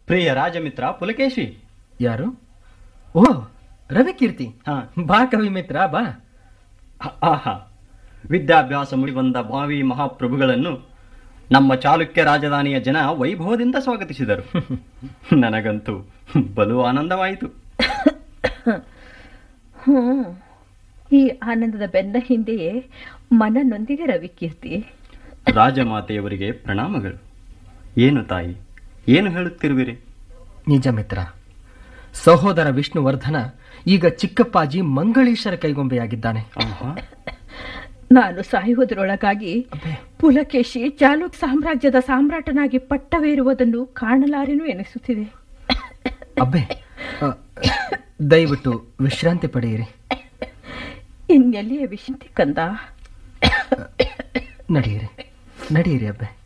ಪ್ರಿಯ ರಾಜಮಿತ್ರ ಪುಲಕೇಶಿ ಯಾರು ಓ ರವಿಕೀರ್ತಿ ಹಾ ಬಾ ಕವಿ ಮಿತ್ರ ಬಾ ಆ- ಆಹಾ ವಿದ್ಯಾಭ್ಯಾಸ ಮುಡಿ ಬಂದ ಭಾವಿ ಮಹಾಪ್ರಭುಗಳನ್ನು ನಮ್ಮ ಚಾಲುಕ್ಯ ರಾಜಧಾನಿಯ ಜನ ವೈಭವದಿಂದ ಸ್ವಾಗತಿಸಿದರು ನನಗಂತೂ ಬಲು ಆನಂದವಾಯಿತು ಹ್ಮ್ ಈ ಆನಂದದ ಬೆನ್ನ ಹಿಂದೆಯೇ ಮನನೊಂದಿಗೆ ರವಿಕೀರ್ತಿ ರಾಜಮಾತೆಯವರಿಗೆ ಪ್ರಣಾಮಗಳು ಏನು ತಾಯಿ ಏನು ಹೇಳುತ್ತಿರುವಿರಿ ನಿಜ ಮಿತ್ರ ಸಹೋದರ ವಿಷ್ಣುವರ್ಧನ ಈಗ ಚಿಕ್ಕಪ್ಪಾಜಿ ಮಂಗಳೀಶರ ಕೈಗೊಂಬೆಯಾಗಿದ್ದಾನೆ ಆಹಾ ನಾನು ಸಾಯುವುದರೊಳಗಾಗಿ ಪುಲಕೇಶಿ ಚಾಲುಕ್ ಸಾಮ್ರಾಜ್ಯದ ಸಾಮ್ರಾಟನಾಗಿ ಪಟ್ಟವೇರುವುದನ್ನು ಕಾಣಲಾರೆನು ಎನಿಸುತ್ತಿದೆ ಅಬ್ಬೆ ಅ, ದಯವಿಟ್ಟು ವಿಶ್ರಾಂತಿ ಪಡೆಯಿರಿ ಇನ್ನೆಲ್ಲಿಯ ವಿಶಂತಿ ಕಂದ ನಡೆಯಿರಿ ನಡೆಯಿರಿ ಅಬ್ಬೆ